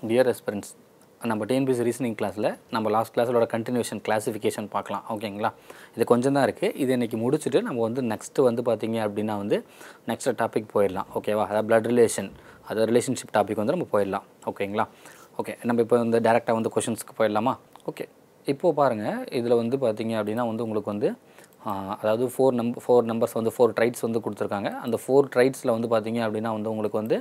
dear ரெஸ்பிரன்ஸ் நம்ம TNPSC reasoning கிளாஸில் நம்ம லாஸ்ட் கிளாஸோட கண்டினியூஷன் கிளாஸிஃபிகேஷன் பார்க்கலாம் ஓகேங்களா இது கொஞ்சம் தான் இருக்குது இது இன்றைக்கி முடிச்சுட்டு நம்ம வந்து நெக்ஸ்ட்டு வந்து பார்த்தீங்க அப்படின்னா வந்து நெக்ஸ்ட் டாபிக் போயிடலாம் ஓகேவா அதாவது பிளட் ரிலேஷன் அது ரிலேஷன்ஷிப் டாபிக் வந்து நம்ம போயிடலாம் ஓகேங்களா ஓகே நம்ம இப்போ வந்து டேரெக்டாக வந்து கொஷின்ஸ்க்கு போயிடலாமா ஓகே இப்போது பாருங்கள் இதில் வந்து பார்த்தீங்க அப்படின்னா வந்து உங்களுக்கு வந்து ஆ, அதாவது ஃபோர் நம்பர் ஃபோர் நம்பர்ஸ் வந்து ஃபோர் ட்ரைட்ஸ் வந்து கொடுத்துருக்காங்க அந்த ஃபோர் ட்ரைட்ஸில் வந்து பார்த்தீங்க அப்படின்னா வந்து உங்களுக்கு வந்து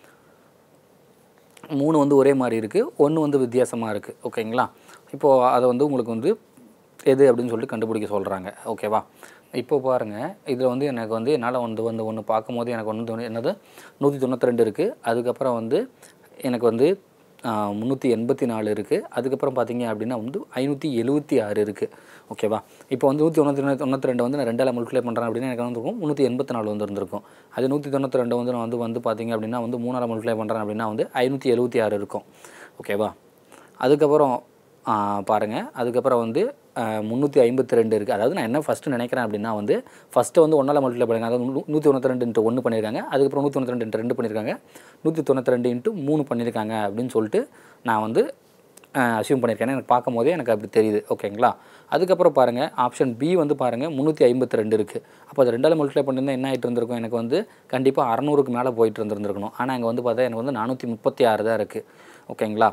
மூணு வந்து ஒரே மாதிரி இருக்குது ஒன்று வந்து வித்தியாசமாக இருக்குது ஓகேங்களா இப்போது அதை வந்து உங்களுக்கு வந்து எது அப்படின்னு சொல்லிட்டு கண்டுபிடிக்க சொல்கிறாங்க ஓகேவா இப்போ பாருங்கள் இதில் வந்து எனக்கு வந்து என்னால் வந்து வந்து ஒன்று பார்க்கும்போது எனக்கு வந்து தோணு- என்னது நூற்றி தொண்ணூற்றி ரெண்டு இருக்குது அதுக்கப்புறம் வந்து எனக்கு வந்து முந்நூற்றி எண்பத்தி நாலு இருக்குது அதுக்கப்புறம் பார்த்தீங்க அப்படின்னா வந்து ஐநூற்றி எழுபத்தி ஆறு இருக்குது ஓகேவா இப்போ வந்து நூற்றி தொண்ணூற்றி ரெண்டு தொண்ணூற்றி ரெண்டு வந்து நான் ரெண்டால் மல்டிப்ளை பண்ணுறேன் அப்படின்னா எனக்கு வந்து இருக்கும் முந்நூற்றி எண்பத்தி நாலு வந்து இருந்திருக்கும் அது நூற்றி தொண்ணூற்றி ரெண்டு வந்து நான் வந்து வந்து பார்த்தீங்க அப்படின்னா வந்து மூணால் மல்டிப்ளை பண்ணுறேன் அப்படின்னா வந்து ஐநூற்றி எழுபத்தி ஆறு இருக்கும் ஓகேவா அதுக்கப்புறம் பாருங்கள் அதுக்கப்புறம் வந்து முந்நூற்றி ஐம்பத்தி ரெண்டு இருக்குது அதாவது நான் என்ன ஃபஸ்ட்டு நினைக்கிறேன் அப்படின்னா வந்து ஃபஸ்ட்டு வந்து ஒன்றால் மல்டிப்ளை பண்ணிருக்காங்க அதாவது நூ- நூற்றி தொண்ணூற்றி ரெண்டு இன்ட்டு ஒன்று பண்ணியிருக்காங்க அதுக்கப்புறம் நூற்றி தொண்ணூற்றி ரெண்டு இன்ட்டு ரெண்டு பண்ணியிருக்காங்க நூற்றி தொண்ணூற்றி ரெண்டு இன்ட்டு மூணு பண்ணியிருக்காங்க அப்படின்னு சொல்லிட்டு நான் வந்து அசியூம் பண்ணியிருக்கேன் எனக்கு பார்க்கும் போதே எனக்கு அப்படி தெரியுது ஓகேங்களா அதுக்கப்புறம் பாருங்கள் ஆப்ஷன் பி வந்து பாருங்கள் முந்நூற்றி ஐம்பத்தி ரெண்டு இருக்குது அப்போ அது ரெண்டால் மல்டிப்ளை பண்ணியிருந்தா என்ன ஆகிட்டு இருந்திருக்கும் எனக்கு வந்து கண்டிப்பாக அறநூறுக்கு மேலே போயிட்டு இருந்திருந்திருக்கணும் ஆனால் அங்கே வந்து பார்த்தா எனக்கு வந்து நானூற்றி முப்பத்தி ஆறு தான் இருக்குது ஓகேங்களா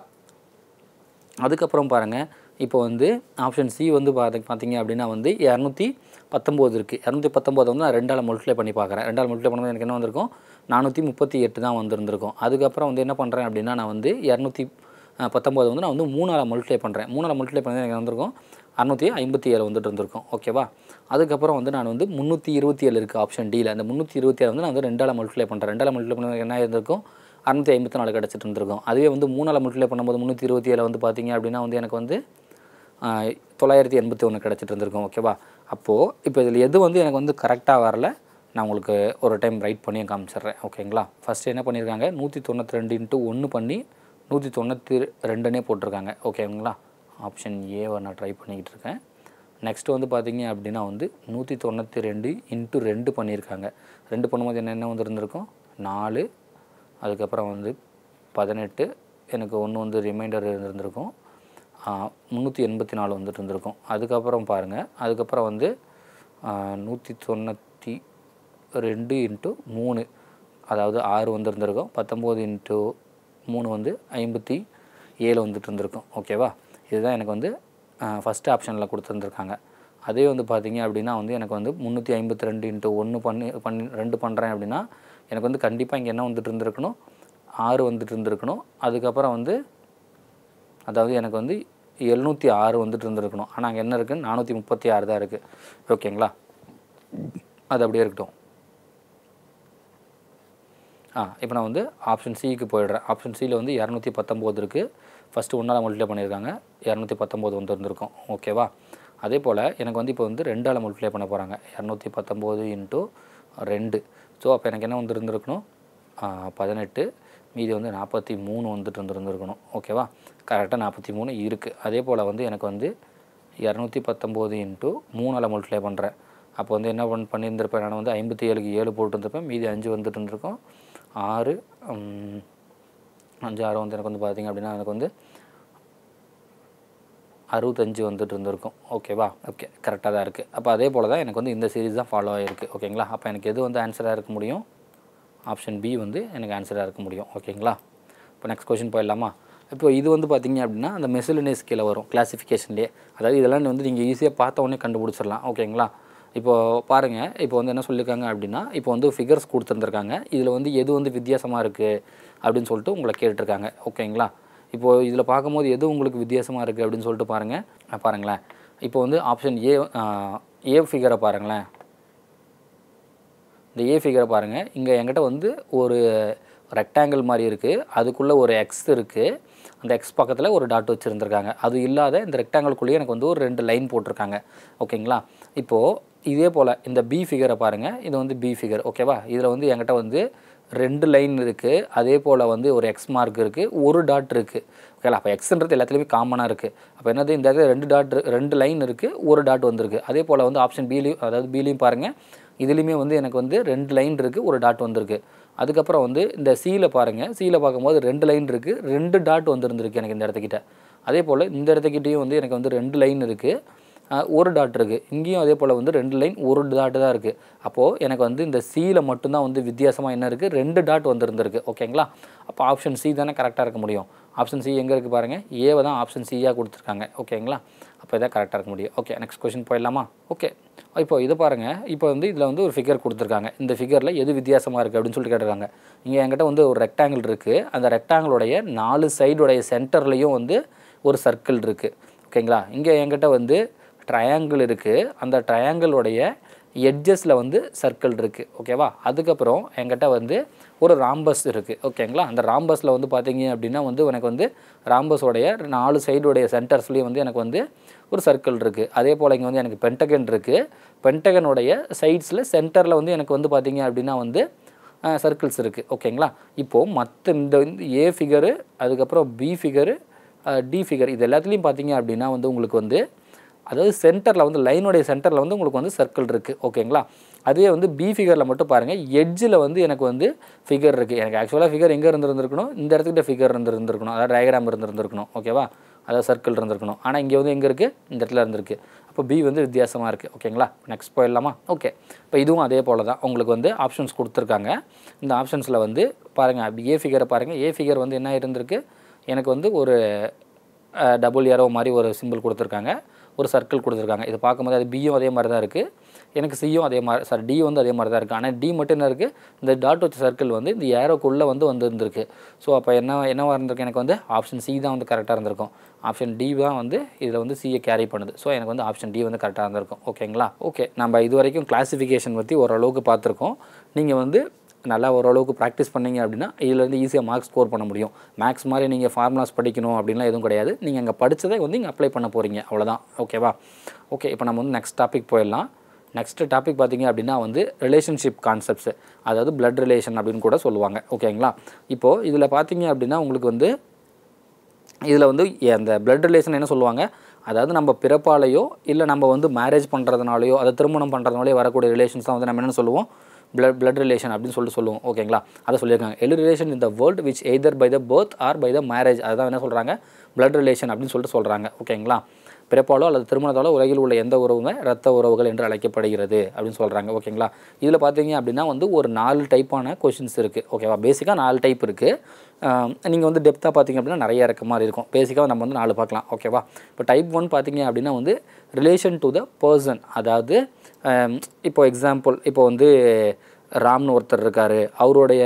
அதுக்கப்புறம் பாருங்கள் இப்போ வந்து ஆப்ஷன் சி வந்து பார்த்து பார்த்தீங்க அப்படின்னா வந்து இரநூத்தி பத்தொம்போது இருக்குது இரநூத்தி பத்தொம்போது வந்து நான் ரெண்டால் மல்டிப்ளை பண்ணி பார்க்குறேன் ரெண்டால் மல்டிப்ளை பண்ணும்போது எனக்கு என்ன வந்திருக்கும் நானூற்றி முப்பத்தி எட்டு தான் வந்திருந்திருக்கும் அதுக்கப்புறம் வந்து என்ன பண்ணுறேன் அப்படின்னா நான் வந்து இரநூத்தி பத்தொம்போது வந்து நான் வந்து மூணால் மல்டிப்ளை பண்ணுறேன் மூணால் மல்டிப்ளை பண்ணி எனக்கு வந்திருக்கும் அறநூற்றி ஐம்பத்தி ஏழு வந்துட்டு இருந்திருக்கும் ஓகேவா அதுக்கப்புறம் வந்து நான் வந்து முந்நூற்றி இருபத்தி ஏழு இருக்குது ஆப்ஷன் டியில் அந்த முந்நூற்றி இருபத்தி ஏழு வந்து நான் வந்து ரெண்டால் மல்டிப்ளை பண்ணுறேன் ரெண்டால் மல்டிப்ளை பண்ணி என்ன இருந்திருக்கும் அறுநூற்றி ஐம்பத்தி நாலு கிடச்சிட்டு இருந்திருக்கும் அதுவே வந்து மூணால் மல்டிப்ளை பண்ணும்போது முந்நூற்றி இருபத்தி ஏழு வந்து பார்த்தீங்க அப்படின்னா வந்து எனக்கு வந்து ஆஹ், தொள்ளாயிரத்தி எண்பத்தி ஒன்று கிடச்சிட்டு இருந்திருக்கும் ஓகேவா அப்போது இப்போ இதில் எது வந்து எனக்கு வந்து கரெக்டாக வரல நான் உங்களுக்கு ஒரு டைம் ரைட் பண்ணி காமிச்சிடுறேன் ஓகேங்களா ஃபஸ்ட்டு என்ன பண்ணியிருக்காங்க நூற்றி தொண்ணூற்றி ரெண்டு இன்ட்டு ஒன்று பண்ணி நூற்றி தொண்ணூற்றி ரெண்டுனே போட்டிருக்காங்க ஓகேங்களா ஆப்ஷன் ஏவை நான் ட்ரை பண்ணிக்கிட்டு இருக்கேன் நெக்ஸ்ட் வந்து பார்த்தீங்க அப்படின்னா வந்து நூற்றி தொண்ணூற்றி ரெண்டு இன்ட்டு ரெண்டு பண்ணியிருக்காங்க ரெண்டு பண்ணும்போது என்ன என்ன வந்து இருந்திருக்கும் நாலு அதுக்கப்புறம் வந்து பதினெட்டு எனக்கு ஒன்று வந்து ரிமைண்டர் இருந்திருக்கும் முந்நூற்றி எண்பத்தி நாலு வந்துட்டு இருந்திருக்கும் அதுக்கப்புறம் பாருங்கள் அதுக்கப்புறம் வந்து நூற்றி தொண்ணூற்றி ரெண்டு இன்ட்டு மூணு அதாவது ஆறு வந்து இருந்திருக்கும் பத்தொம்போது இன்ட்டு மூணு வந்து ஐம்பத்தி ஏழு வந்துட்டு இருந்திருக்கும் ஓகேவா இதுதான் எனக்கு வந்து ஃபஸ்ட் ஆப்ஷனில் கொடுத்துருந்துருக்காங்க அதே வந்து பார்த்தீங்க அப்படின்னா வந்து எனக்கு வந்து முந்நூற்றி ஐம்பத்தி ரெண்டு இன்ட்டு ஒன்று பண்ணி பண்ணி ரெண்டு பண்ணுறேன் அப்படின்னா எனக்கு வந்து கண்டிப்பாக இங்கே என்ன வந்துட்டு இருந்திருக்கணும் ஆறு வந்துட்டு இருந்திருக்கணும் அதுக்கப்புறம் வந்து அதாவது எனக்கு வந்து எழுநூற்றி ஆறு வந்துட்டு இருந்திருக்கணும் ஆனால் அங்கே என்ன இருக்குது நானூற்றி முப்பத்தி ஆறு தான் இருக்குது ஓகேங்களா அது அப்படியே இருக்கட்டும் ஆ இப்போ நான் வந்து ஆப்ஷன் சிக்கு போயிடுறேன் ஆப்ஷன் சியில் வந்து இரநூத்தி பத்தொம்போது இருக்குது ஃபஸ்ட்டு ஒன்றால் மல்டிப்ளை பண்ணியிருக்காங்க இரநூத்தி பத்தொம்போது வந்து இருந்திருக்கும் ஓகேவா அதே போல் எனக்கு வந்து இப்போ வந்து ரெண்டால் மல்டிப்ளை பண்ண போகிறாங்க இரநூத்தி பத்தொம்போது இன்ட்டு ரெண்டு ஸோ அப்போ எனக்கு என்ன வந்து இருந்திருக்கணும் ஆ, பதினெட்டு மீதி வந்து நாற்பத்தி மூணு வந்துட்டு இருந்திருந்திருக்கணும் ஓகேவா கரெக்டாக நாற்பத்தி மூணு இருக்குது அதே போல் வந்து எனக்கு வந்து இரநூத்தி பத்தொம்போது இன்ட்டு மூணால் மல்டிப்ளை பண்ணுறேன் அப்போ வந்து என்ன பண்ண பண்ணியிருந்திருப்பேன் நான் வந்து ஐம்பத்தி ஏழுக்கு ஏழு போட்டுருந்துருப்பேன் மீதி அஞ்சு வந்துட்டு இருந்திருக்கும் ஆறு ம், அஞ்சு ஆறு வந்து எனக்கு வந்து பார்த்திங்க அப்படின்னா எனக்கு வந்து அறுபத்தஞ்சு வந்துட்டு இருந்திருக்கும் ஓகேவா ஓகே கரெக்டாக தான் இருக்குது அப்போ அதே போல் தான் எனக்கு வந்து இந்த சீரிஸ் தான் ஃபாலோ ஆகிருக்கு ஓகேங்களா அப்போ எனக்கு எது வந்து ஆன்சராக இருக்க முடியும் ஆப்ஷன் பி வந்து எனக்கு ஆன்சராக இருக்க முடியும் ஓகேங்களா இப்போ நெக்ஸ்ட் கொஷின் போயிடலாமா இப்போ இது வந்து பார்த்தீங்க அப்படின்னா அந்த மெசிலினேஸ் கீழே வரும் கிளாசிஃபிகேஷன்லேயே அதாவது இதெல்லாம் வந்து நீங்கள் ஈஸியாக பார்த்த உடனே கண்டுபிடிச்சிடலாம் ஓகேங்களா இப்போ பாருங்கள் இப்போ வந்து என்ன சொல்லியிருக்காங்க அப்படின்னா இப்போ வந்து ஃபிகர்ஸ் கொடுத்துருந்துருக்காங்க இதில் வந்து எது வந்து வித்தியாசமாக இருக்குது அப்படின்னு சொல்லிட்டு உங்களை கேட்டிருக்காங்க ஓகேங்களா இப்போது இதில் பார்க்கும்போது எது உங்களுக்கு வித்தியாசமாக இருக்குது அப்படின்னு சொல்லிட்டு பாருங்கள் அஹ் பாருங்களேன் இப்போ வந்து ஆப்ஷன் ஏ ஏ ஃபிகரை பாருங்களேன் இந்த ஏ ஃபிகரை பாருங்கள் இங்கே என்கிட்ட வந்து ஒரு ரெக்டாங்கிள் மாதிரி இருக்குது அதுக்குள்ளே ஒரு எக்ஸ் இருக்குது அந்த எக்ஸ் பக்கத்தில் ஒரு டாட் வச்சுருந்துருக்காங்க அது இல்லாத இந்த ரெக்டாங்கிள்குள்ளேயே எனக்கு வந்து ஒரு ரெண்டு லைன் போட்டிருக்காங்க ஓகேங்களா இப்போது இதே போல் இந்த பி ஃபிகரை பாருங்கள் இது வந்து பி ஃபிகர் ஓகேவா இதில் வந்து என்கிட்ட வந்து ரெண்டு லைன் இருக்குது அதே போல் வந்து ஒரு எக்ஸ் மார்க் இருக்குது ஒரு டாட் இருக்குது ஓகேங்களா அப்போ எக்ஸ்ன்றது எல்லாத்துலேயுமே காமனாக இருக்குது அப்போ என்னது இந்த இடத்துல ரெண்டு டாட் ரெண்டு லைன் இருக்குது ஒரு டாட் வந்திருக்கு அதே போல் வந்து ஆப்ஷன் பிலையும் அதாவது பிலையும் பாருங்கள் இதுலேயுமே வந்து எனக்கு வந்து ரெண்டு லைன் இருக்குது ஒரு டாட் வந்திருக்கு அதுக்கப்புறம் வந்து இந்த சீல பாருங்கள் சீல பார்க்கும்போது ரெண்டு லைன் இருக்குது ரெண்டு டாட் வந்துருந்துருக்கு எனக்கு இந்த இடத்துக்கிட்ட அதே போல் இந்த இடத்துக்கிட்டேயும் வந்து எனக்கு வந்து ரெண்டு லைன் இருக்குது அஹ் ஒரு டாட் இருக்குது இங்கேயும் அதே போல் வந்து ரெண்டு லைன் ஒரு டாட் தான் இருக்குது அப்போது எனக்கு வந்து இந்த சியில் மட்டும்தான் வந்து வித்தியாசமாக என்ன இருக்குது ரெண்டு டாட் வந்துருந்துருக்கு ஓகேங்களா அப்போ ஆப்ஷன் சி தானே கரெக்டாக இருக்க முடியும் ஆப்ஷன் சி எங்கே இருக்குது பாருங்கள் ஏவை தான் ஆப்ஷன் சியாக கொடுத்துருக்காங்க ஓகேங்களா அப்போ இதான் கரெக்டாக இருக்க முடியும் ஓகே நெக்ஸ்ட் கொஷின் போயிடலாமா ஓகே இப்போ இது பாருங்கள் இப்போ வந்து இதில் வந்து ஒரு ஃபிகர் கொடுத்துருக்காங்க இந்த ஃபிகரில் எது வித்தியாசமாக இருக்குது அப்படின்னு சொல்லிட்டு கேட்டிருக்காங்க இங்கே என்கிட்ட வந்து ஒரு ரெக்டாங்கிள் இருக்குது அந்த ரெக்டாங்கிளுடைய நாலு சைடுடைய சென்டர்லேயும் வந்து ஒரு சர்க்கிள் இருக்குது ஓகேங்களா இங்கே என்கிட்ட வந்து ட்ரையாங்கிள் இருக்குது அந்த ட்ரையாங்கிளுடைய எட்ஜஸில் வந்து சர்க்கிள் இருக்குது ஓகேவா அதுக்கப்புறம் என்கிட்ட வந்து ஒரு ராம்பஸ் இருக்குது ஓகேங்களா அந்த ராம்பஸில் வந்து பார்த்தீங்க அப்படின்னா வந்து எனக்கு வந்து ராம்பஸோடைய நாலு சைடுடைய சென்டர்ஸ்லேயும் வந்து எனக்கு வந்து ஒரு சர்க்கிள் இருக்குது அதே போல் இங்கே வந்து எனக்கு பென்டகன் இருக்குது பென்டகனுடைய சைட்ஸில் சென்டரில் வந்து எனக்கு வந்து பார்த்தீங்க அப்படின்னா வந்து சர்க்கிள்ஸ் இருக்குது ஓகேங்களா இப்போது மற்ற இந்த வந்து ஏ ஃபிகரு அதுக்கப்புறம் பி ஃபிகரு டி ஃபிகர் இது எல்லாத்துலேயும் பார்த்தீங்க அப்படின்னா வந்து உங்களுக்கு வந்து அதாவது சென்டரில் வந்து லைனுடைய சென்டரில் வந்து உங்களுக்கு வந்து சர்க்கிள் இருக்குது ஓகேங்களா அதே வந்து பி ஃபிகரில் மட்டும் பாருங்கள் எட்ஜில் வந்து எனக்கு வந்து ஃபிகர் இருக்குது எனக்கு ஆக்சுவலாக ஃபிகர் எங்கே இருந்திருந்திருக்கணும் இந்த இடத்துக்கிட்ட ஃபிகர் இருந்திருந்திருக்கணும் அதாவது டயக்ராம் இருந்திருந்திருக்கணும் ஓகேவா அதாவது சர்க்கிள் இருந்திருக்கணும் ஆனால் இங்கே வந்து எங்கே இருக்குது இந்த இடத்துல இருந்திருக்கு அப்போ பி வந்து வித்தியாசமாக இருக்குது ஓகேங்களா நெக்ஸ்ட் போயிடலாமா ஓகே இப்போ இதுவும் அதே போல் தான் உங்களுக்கு வந்து ஆப்ஷன்ஸ் கொடுத்துருக்காங்க இந்த ஆப்ஷன்ஸில் வந்து பாருங்கள் ஏ ஃபிகரை பாருங்கள் ஏ ஃபிகர் வந்து என்ன இருந்திருக்கு எனக்கு வந்து ஒரு டபுள் ஏரோ மாதிரி ஒரு சிம்பிள் கொடுத்துருக்காங்க ஒரு சர்க்கிள் கொடுத்துருக்காங்க இது பார்க்கும்போது அது பியும் அதே மாதிரி தான் இருக்குது எனக்கு சியும் அதே மாதிரி சாரி டி வந்து அதே மாதிரி தான் இருக்குது ஆனால் டி மட்டும் என்ன இருக்குது இந்த டாட் வச்ச சர்க்கிள் வந்து இந்த ஏரோக்குள்ளே வந்து வந்து இருந்திருக்கு ஸோ அப்போ என்ன என்னவாக இருந்திருக்கு எனக்கு வந்து ஆப்ஷன் சி தான் வந்து கரெக்டாக இருந்திருக்கும் ஆப்ஷன் டி தான் வந்து இதில் வந்து சியை கேரி பண்ணுது ஸோ எனக்கு வந்து ஆப்ஷன் டி வந்து கரெக்டாக இருந்திருக்கும் ஓகேங்களா ஓகே நம்ம இது வரைக்கும் கிளாஸிஃபிகேஷன் பற்றி ஓரளவுக்கு பார்த்துருக்கோம் நீங்கள் வந்து நல்லா ஓரளவுக்கு ப்ராக்டிஸ் பண்ணீங்க அப்படின்னா இதுலேருந்து ஈஸியாக மார்க்ஸ் ஸ்கோர் பண்ண முடியும் மேக்ஸ் மாதிரி நீங்கள் ஃபார்முலாஸ் படிக்கணும் அப்படின்லாம் எதுவும் கிடையாது நீங்கள் அங்கே படித்ததை வந்து இங்கே அப்ளை பண்ண போகிறீங்க அவ்வளோதான் ஓகேவா ஓகே இப்போ நம்ம வந்து நெக்ஸ்ட் டாபிக் போயிடலாம் நெக்ஸ்ட் டாபிக் பார்த்தீங்க அப்படின்னா வந்து ரிலேஷன்ஷிப் கான்செப்ட்ஸ் அதாவது பிளட் ரிலேஷன் அப்படின்னு கூட சொல்லுவாங்க ஓகேங்களா இப்போது இதில் பார்த்தீங்க அப்படின்னா உங்களுக்கு வந்து இதில் வந்து அந்த பிளட் ரிலேஷன் என்ன சொல்லுவாங்க அதாவது நம்ம பிறப்பாலேயோ இல்லை நம்ம வந்து மேரேஜ் பண்ணுறதுனாலையோ அதை திருமணம் பண்ணுறதுனாலே வரக்கூடிய ரிலேஷன்ஸ் தான் வந்து நம்ம என்ன சொல்லுவோம் பிளட் பிளட் ரிலேஷன் அப்படின்னு சொல்லிட்டு சொல்லுவோம் ஓகேங்களா அதை சொல்லியிருக்காங்க all relation in the world which either by the birth or by the marriage அதுதான் என்ன சொல்கிறாங்க பிளட் ரிலேஷன் அப்படின்னு சொல்லிட்டு சொல்கிறாங்க ஓகேங்களா பிறப்பாலோ அல்லது திருமணத்தாலோ உலகில் உள்ள எந்த உறவுமே ரத்த உறவுகள் என்று அழைக்கப்படுகிறது அப்படின்னு சொல்கிறாங்க ஓகேங்களா இதில் பார்த்தீங்க அப்படின்னா வந்து ஒரு நாலு டைப்பான கொஷின்ஸ் இருக்குது ஓகேவா பேசிக்காக நாலு டைப் இருக்குது நீங்கள் வந்து டெப்த்தாக பார்த்தீங்க அப்படின்னா நிறைய இருக்க மாதிரி இருக்கும் பேசிக்காக நம்ம வந்து நாலு பார்க்கலாம் ஓகேவா இப்போ டைப் ஒன் பார்த்தீங்க அப்படின்னா வந்து ரிலேஷன் டு த பர்சன் அதாவது இப்போ எக்ஸாம்பிள் இப்போ வந்து ராம்னு ஒருத்தர் இருக்கார் அவருடைய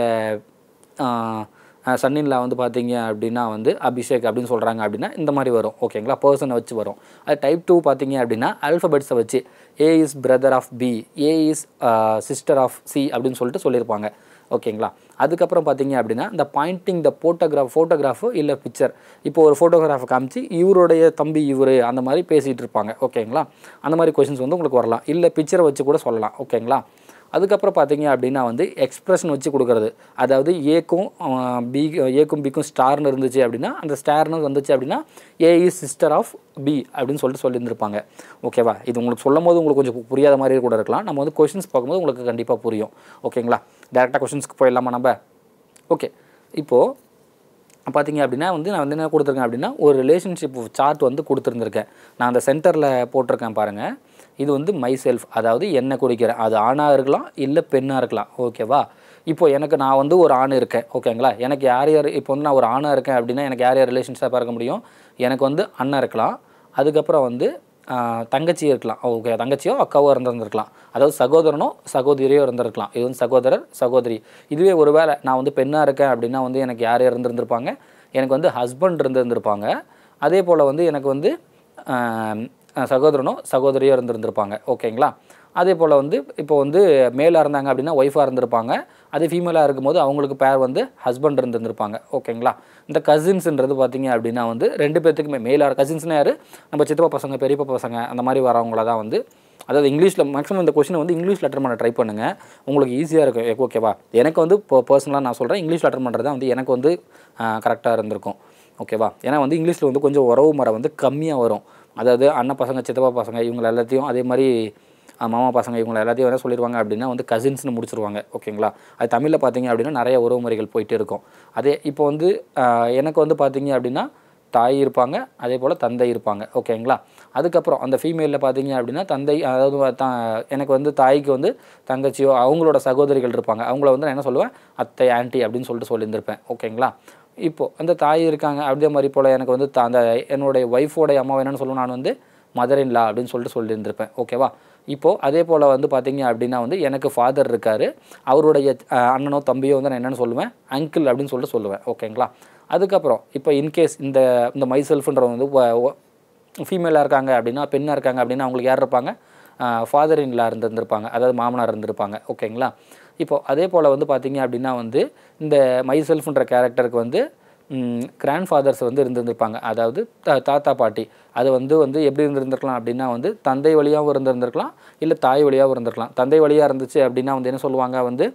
சன்னின்ல வந்து பார்த்தீங்க அப்படின்னா வந்து அபிஷேக் அப்படின்னு சொல்கிறாங்க அப்படின்னா இந்த மாதிரி வரும் ஓகேங்களா பர்சனை வச்சு வரும் அது டைப் டூ பார்த்தீங்க அப்படின்னா அல்ஃபபெட்ஸை வச்சு A is brother of B A is sister of C அப்படின்னு சொல்லிட்டு சொல்லியிருப்பாங்க ஓகேங்களா அதுக்கப்புறம் பார்த்தீங்க அப்படின்னா இந்த பாயிண்டிங் த ஃபோட்டோகிராஃப் ஃபோட்டோகிராஃபு இல்லை பிக்சர் இப்போ ஒரு ஃபோட்டோகிராஃபை காமிச்சு இவருடைய தம்பி இவர் அந்த மாதிரி பேசிகிட்டு இருப்பாங்க ஓகேங்களா அந்த மாதிரி கொஷின்ஸ் வந்து உங்களுக்கு வரலாம் இல்லை பிக்சரை வச்சு கூட சொல்லலாம் ஓகேங்களா அதுக்கப்புறம் பார்த்தீங்க அப்படின்னா வந்து எக்ஸ்பிரஷன் வச்சு கொடுக்குறது அதாவது ஏக்கும் பி ஏக்கும் பிக்கும் ஸ்டார்னு இருந்துச்சு அப்படின்னா அந்த ஸ்டார்னு வந்துச்சு அப்படின்னா A is sister of B அப்படின்னு சொல்லிட்டு சொல்லியிருந்திருப்பாங்க ஓகேவா இது உங்களுக்கு சொல்லும் போது உங்களுக்கு கொஞ்சம் புரியாத மாதிரி கூட இருக்கலாம் நம்ம வந்து கொஷின்ஸ் பார்க்கும்போது உங்களுக்கு கண்டிப்பாக புரியும் ஓகேங்களா டேரெக்டாக கொஷின்ஸ்க்கு போயிடலாமா நம்ம ஓகே இப்போது பார்த்தீங்க அப்படின்னா வந்து நான் வந்து என்ன கொடுத்துருக்கேன் அப்படின்னா ஒரு ரிலேஷன்ஷிப் சார்ட் வந்து கொடுத்துருந்துருக்கேன் நான் அந்த சென்டரில் போட்டிருக்கேன் பாருங்கள் இது வந்து மை செல்ஃப் அதாவது என்ன குறிக்கிறேன் அது ஆணாக இருக்கலாம் இல்லை பெண்ணாக இருக்கலாம் ஓகேவா இப்போ எனக்கு நான் வந்து ஒரு ஆண் இருக்கேன் ஓகேங்களா எனக்கு யார் யார் இப்போ வந்து நான் ஒரு ஆணாக இருக்கேன் அப்படின்னா எனக்கு யார் யார் ரிலேஷன்ஷிப்பாக இருக்க முடியும் எனக்கு வந்து அண்ணன் இருக்கலாம் அதுக்கப்புறம் வந்து தங்கச்சி இருக்கலாம் ஓகே தங்கச்சியோ அக்காவோ இருந்திருந்திருக்கலாம் அதாவது சகோதரனோ சகோதரியோ இருந்திருக்கலாம் இது வந்து சகோதரர் சகோதரி இதுவே ஒரு வேளை நான் வந்து பெண்ணாக இருக்கேன் அப்படின்னா வந்து எனக்கு யார் இருந்திருந்திருப்பாங்க எனக்கு வந்து ஹஸ்பண்ட் இருந்திருந்திருப்பாங்க அதே போல் வந்து எனக்கு வந்து சகோதரனோ சகோதரியோ இருந்திருந்திருப்பாங்க ஓகேங்களா அதே போல் வந்து இப்போ வந்து மேலாக இருந்தாங்க அப்படின்னா ஒய்ஃபாக இருந்திருப்பாங்க அதே ஃபீமேலாக இருக்கும்போது அவங்களுக்கு பேர் வந்து ஹஸ்பண்ட் இருந்திருந்திருப்பாங்க ஓகேங்களா இந்த கசின்ஸுன்றது பார்த்தீங்க அப்படின்னா வந்து ரெண்டு பேர்த்துக்குமே மேலாக கசின்ஸ்னால் யார் நம்ம சித்தப்பா பசங்க பெரியப்பா பசங்க அந்த மாதிரி வரவங்கள தான் வந்து அதாவது இங்கிலீஷில் மேக்ஸிமம் இந்த கொஷினை வந்து இங்கிலீஷ் லெட்டர் பண்ண ட்ரை பண்ணுங்கள் உங்களுக்கு ஈஸியாக இருக்கும் ஓகேவா எனக்கு வந்து இப்போ பர்சனலாக நான் சொல்கிறேன் இங்கிலீஷ் லெட்டர் பண்ணுறது தான் வந்து எனக்கு வந்து கரெக்டாக இருந்திருக்கும் ஓகேவா ஏன்னா வந்து இங்கிலீஷில் வந்து கொஞ்சம் உறவு முறை வந்து கம்மியாக வரும் அதாவது அண்ணன் பசங்க சித்தப்பா பசங்க இவங்க எல்லாத்தையும் அதே மாதிரி அஹ் மாமா பசங்க இவங்க எல்லாத்தையும் என்ன சொல்லிடுவாங்க அப்படின்னா வந்து கசின்ஸ்னு முடிச்சிருவாங்க ஓகேங்களா அது தமிழில் பார்த்தீங்க அப்படின்னா நிறைய உறவு முறைகள் போயிட்டு இருக்கும் அதே இப்போ வந்து அஹ் எனக்கு வந்து பார்த்தீங்க அப்படின்னா தாய் இருப்பாங்க அதே போல் தந்தை இருப்பாங்க ஓகேங்களா அதுக்கப்புறம் அந்த ஃபீமேலில் பார்த்தீங்க அப்படின்னா தந்தை அதாவது த எனக்கு வந்து தாய்க்கு வந்து தங்கச்சியோ அவங்களோட சகோதரிகள் இருப்பாங்க அவங்கள வந்து நான் என்ன சொல்லுவேன் அத்தை ஆன்ட்டி அப்படின்னு சொல்லிட்டு சொல்லியிருந்திருப்பேன் ஓகேங்களா இப்போது அந்த தாய் இருக்காங்க அதே மாதிரி போல் எனக்கு வந்து த- அந்த என்னுடைய ஒய்ஃபோடைய அம்மாவை என்னென்னு சொல்லுவேன் நான் வந்து மதர் இன் லா அப்படின்னு சொல்லிட்டு சொல்லியிருந்திருப்பேன் ஓகேவா இப்போது அதே போல் வந்து பார்த்தீங்க அப்படின்னா வந்து எனக்கு ஃபாதர் இருக்கார் அவருடைய அஹ், அண்ணனோ தம்பியோ வந்து நான் என்னென்னு சொல்லுவேன் அங்கிள் அப்படின்னு சொல்லிட்டு சொல்லுவேன் ஓகேங்களா அதுக்கப்புறம் இப்போ இன்கேஸ் இந்த இந்த மை செல்ஃப்ன்றவங்க வந்து ஃபீமேலாக இருக்காங்க அப்படின்னா பெண்ணாக இருக்காங்க அப்படின்னா அவங்களுக்கு யார் இருப்பாங்க ஃபாதர் இன்லா இருந்திருந்திருப்பாங்க அதாவது மாமனார் இருந்திருப்பாங்க ஓகேங்களா இப்போ அதே போல் வந்து பார்த்தீங்க அப்படின்னா வந்து இந்த மை செல்ஃப்ன்ற கேரக்டருக்கு வந்து கிராண்ட் ஃபாதர்ஸ் வந்து இருந்திருந்திருப்பாங்க அதாவது த- தாத்தா பாட்டி அது வந்து வந்து எப்படி இருந்திருந்திருக்கலாம் அப்படின்னா வந்து தந்தை வழியாகவும் இருந்திருந்திருக்கலாம் இல்லை தாய் வழியாகவும் இருந்திருக்கலாம் தந்தை வழியாக இருந்துச்சு அப்படின்னா வந்து என்ன சொல்லுவாங்க வந்து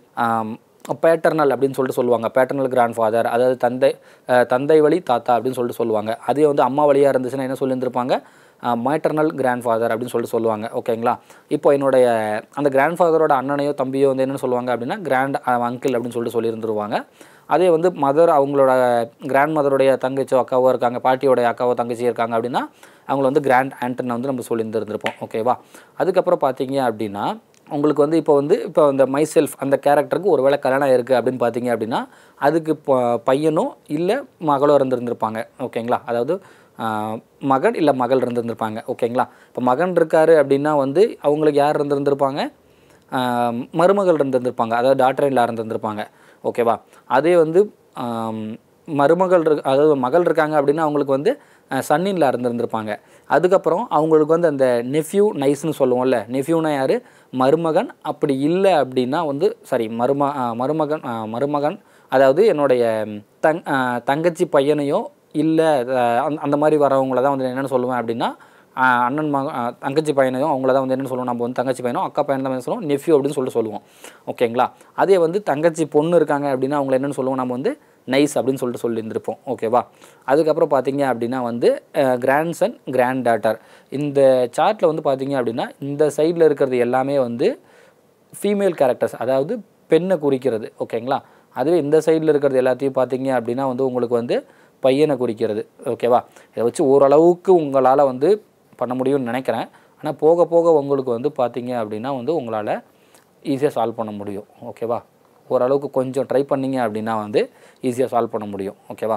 பேட்டர்னல் அப்படின்னு சொல்லிட்டு சொல்லுவாங்க பேட்டர்னல் கிராண்ட் ஃபாதர் அதாவது தந்தை அஹ், தந்தை வழி தாத்தா அப்படின்னு சொல்லிட்டு சொல்லுவாங்க அதே வந்து அம்மா வழியாக இருந்துச்சுன்னா என்ன சொல்லியிருந்திருப்பாங்க மேட்டர்னல் கிராண்ட் ஃபாதர் அப்படின்னு சொல்லிட்டு சொல்லுவாங்க ஓகேங்களா இப்போ என்னுடைய அந்த கிராண்ட் ஃபாதரோட அண்ணனையோ தம்பியோ வந்து என்னென்னு சொல்லுவாங்க அப்படின்னா கிராண்ட் அங்கிள் அப்படின்னு சொல்லிட்டு சொல்லியிருந்துருவாங்க அதே வந்து மதர் அவங்களோட கிராண்ட் மதருடைய தங்கச்சியோ அக்காவோ இருக்காங்க பாட்டியோடைய அக்காவோ தங்கச்சியோ இருக்காங்க அப்படின்னா அவங்கள வந்து கிராண்ட் ஆண்டன் வந்து நம்ம சொல்லியிருந்திருப்போம் ஓகேவா அதுக்கப்புறம் பார்த்தீங்க அப்படின்னா உங்களுக்கு வந்து இப்போ வந்து இப்போ அந்த மை செல்ஃப் அந்த கேரக்டருக்கு ஒரு வேளை கல்யாணம் இருக்குது அப்படின்னு பார்த்தீங்க அப்படின்னா அதுக்கு ப- பையனோ இல்லை மகளோ இருந்திருந்திருப்பாங்க ஓகேங்களா அதாவது ஆஹ், மகன் இல்லை மகள் இருந்திருந்திருப்பாங்க ஓகேங்களா இப்போ மகன் இருக்காரு அப்படின்னா வந்து அவங்களுக்கு யார் இருந்திருந்திருப்பாங்க ஆஹ், மருமகள் இருந்திருந்திருப்பாங்க அதாவது டாக்டர் இல்லா இருந்திருந்திருப்பாங்க ஓகேவா அதே வந்து ஆம், மருமகள் இருக்கு அதாவது மகள் இருக்காங்க அப்படின்னா அவங்களுக்கு வந்து சன்னின்ல இருந்திருந்திருப்பாங்க அதுக்கப்புறம் அவங்களுக்கு வந்து அந்த நெஃப்யூ நைஸ்னு சொல்லுவோம்ல நெஃப்யூனா யார் மருமகன் அப்படி இல்லை அப்படின்னா வந்து சாரி மரும ஆ, மருமகன் ஆ, மருமகன் அதாவது என்னுடைய தங் ஆ, தங்கச்சி பையனையோ இல்லை அந்த மாதிரி வரவங்கள தான் வந்து என்னென்னு சொல்லுவேன் அப்படின்னா ஆ, அண்ணன் மக ஆ, தங்கச்சி பையனையும் அவங்கள தான் வந்து என்ன சொல்லுவோம் நம்ம வந்து தங்கச்சி பையனோ அக்கா பையன் தான் என்ன சொல்லுவோம் நெஃப்யூ அப்படின்னு சொல்லிட்டு சொல்லுவோம் ஓகேங்களா அதே வந்து தங்கச்சி பொண்ணு இருக்காங்க அப்படின்னா அவங்கள என்னென்னு சொல்லுவோம் நம்ம வந்து நைஸ் அப்படின்னு சொல்லிட்டு சொல்லியிருந்திருப்போம் ஓகேவா அதுக்கப்புறம் பார்த்தீங்க அப்படின்னா வந்து கிராண்ட் சன் கிராண்ட் டாட்டர் இந்த சார்ட்டில் வந்து பார்த்தீங்க அப்படின்னா இந்த சைடில் இருக்கிறது எல்லாமே வந்து ஃபீமேல் கேரக்டர்ஸ் அதாவது பெண்ணை குறிக்கிறது ஓகேங்களா அதுவே இந்த சைடில் இருக்கிறது எல்லாத்தையும் பார்த்தீங்க அப்படின்னா வந்து உங்களுக்கு வந்து பையனை குறிக்கிறது ஓகேவா இதை வச்சு ஓரளவுக்கு உங்களால் வந்து பண்ண முடியும்னு நினைக்கிறேன் ஆனால் போக போக உங்களுக்கு வந்து பார்த்தீங்க அப்படின்னா வந்து உங்களால் ஈஸியாக சால்வ் பண்ண முடியும் ஓகேவா ஓரளவுக்கு கொஞ்சம் ட்ரை பண்ணீங்க அப்படின்னா வந்து ஈஸியாக சால்வ் பண்ண முடியும் ஓகேவா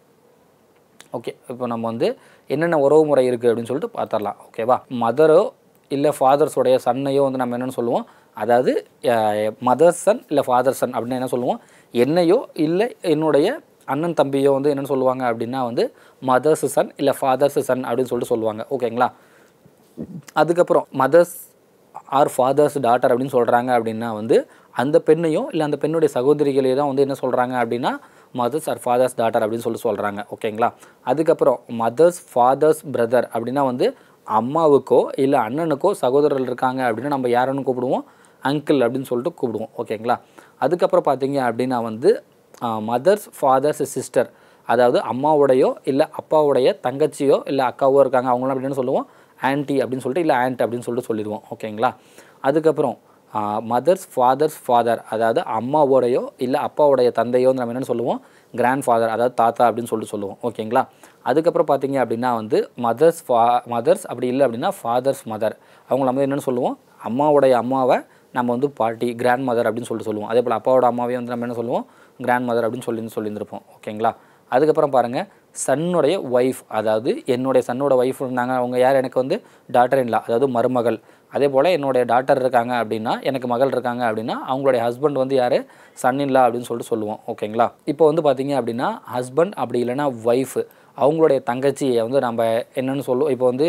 ஓகே இப்போ நம்ம வந்து என்னென்ன உறவு முறை இருக்குது அப்படின்னு சொல்லிட்டு பார்த்துடலாம் ஓகேவா மதரோ இல்லை ஃபாதர்ஸோடைய சன்னையோ வந்து நம்ம என்னென்னு சொல்லுவோம் அதாவது மதர் சன் இல்லை ஃபாதர் சன் அப்படின்னு என்ன சொல்லுவோம் என்னையோ இல்லை என்னுடைய அண்ணன் தம்பியோ வந்து என்னென்னு சொல்லுவாங்க அப்படின்னா வந்து மதர்ஸ் சன் இல்லை ஃபாதர்ஸ் சன் அப்படின்னு சொல்லிட்டு சொல்லுவாங்க ஓகேங்களா அதுக்கப்புறம் மதர்ஸ் ஆர் ஃபாதர்ஸ் டாட்டர் அப்படின்னு சொல்கிறாங்க அப்படின்னா வந்து அந்த பெண்ணையோ இல்லை அந்த பெண்ணுடைய சகோதரிகளையோ தான் வந்து என்ன சொல்கிறாங்க அப்படின்னா மதர்ஸ் ஆர் ஃபாதர்ஸ் டாட்டர் அப்படின்னு சொல்லி சொல்கிறாங்க ஓகேங்களா அதுக்கப்புறம் மதர்ஸ் ஃபாதர்ஸ் பிரதர் அப்படின்னா வந்து அம்மாவுக்கோ இல்லை அண்ணனுக்கோ சகோதரர்கள் இருக்காங்க அப்படின்னா நம்ம யாருன்னு கூப்பிடுவோம் அங்கிள் அப்படின்னு சொல்லிட்டு கூப்பிடுவோம் ஓகேங்களா அதுக்கப்புறம் பார்த்தீங்க அப்படின்னா வந்து மதர்ஸ் ஃபாதர்ஸ் சிஸ்டர் அதாவது அம்மாவுடையோ இல்லை அப்பாவுடைய தங்கச்சியோ இல்லை அக்காவோ இருக்காங்க அவங்களாம் அப்படின்னு சொல்லுவோம் ஆன்ட்டி அப்படின்னு சொல்லிட்டு இல்லை ஆண்ட் அப்படின்னு சொல்லிட்டு சொல்லிடுவோம் ஓகேங்களா அதுக்கப்புறம் மதர்ஸ் ஃபாதர்ஸ் ஃபாதர் அதாவது அம்மாவோடையோ இல்லை அப்பாவுடைய தந்தையோ நம்ம என்னென்னு சொல்லுவோம் கிராண்ட் ஃபாதர் அதாவது தாத்தா அப்படின்னு சொல்லிட்டு சொல்லுவோம் ஓகேங்களா அதுக்கப்புறம் பார்த்தீங்க அப்படின்னா வந்து மதர்ஸ் ஃபா மதர்ஸ் அப்படி இல்லை அப்படின்னா ஃபாதர்ஸ் மதர் அவங்கள வந்து என்னென்னு சொல்லுவோம் அம்மாவுடைய அம்மாவை நம்ம வந்து பாட்டி கிராண்ட் மதர் அப்படின்னு சொல்லிட்டு சொல்லுவோம் அதே போல் அப்பாவோட அம்மாவையும் வந்து நம்ம என்ன சொல்லுவோம் கிராண்ட் மதர் அப்படின்னு சொல்லி சொல்லியிருந்திருப்போம் ஓகேங்களா அதுக்கப்புறம் பாருங்கள் சன்னுடைய ஒய்ஃப் அதாவது என்னுடைய சன்னோட ஒய்ஃப் இருந்தாங்க அவங்க யார் எனக்கு வந்து டாட்டர் இன்லா அதாவது மருமகள் அதே போல் என்னுடைய டாட்டர் இருக்காங்க அப்படின்னா எனக்கு மகள் இருக்காங்க அப்படின்னா அவங்களுடைய ஹஸ்பண்ட் வந்து யார் சன் இன்லா அப்படின்னு சொல்லிட்டு சொல்லுவோம் ஓகேங்களா இப்போ வந்து பார்த்தீங்க அப்படின்னா ஹஸ்பண்ட் அப்படி இல்லைன்னா ஒய்ஃப் அவங்களுடைய தங்கச்சியை வந்து நம்ம என்னென்னு சொல்லுவோம் இப்போ வந்து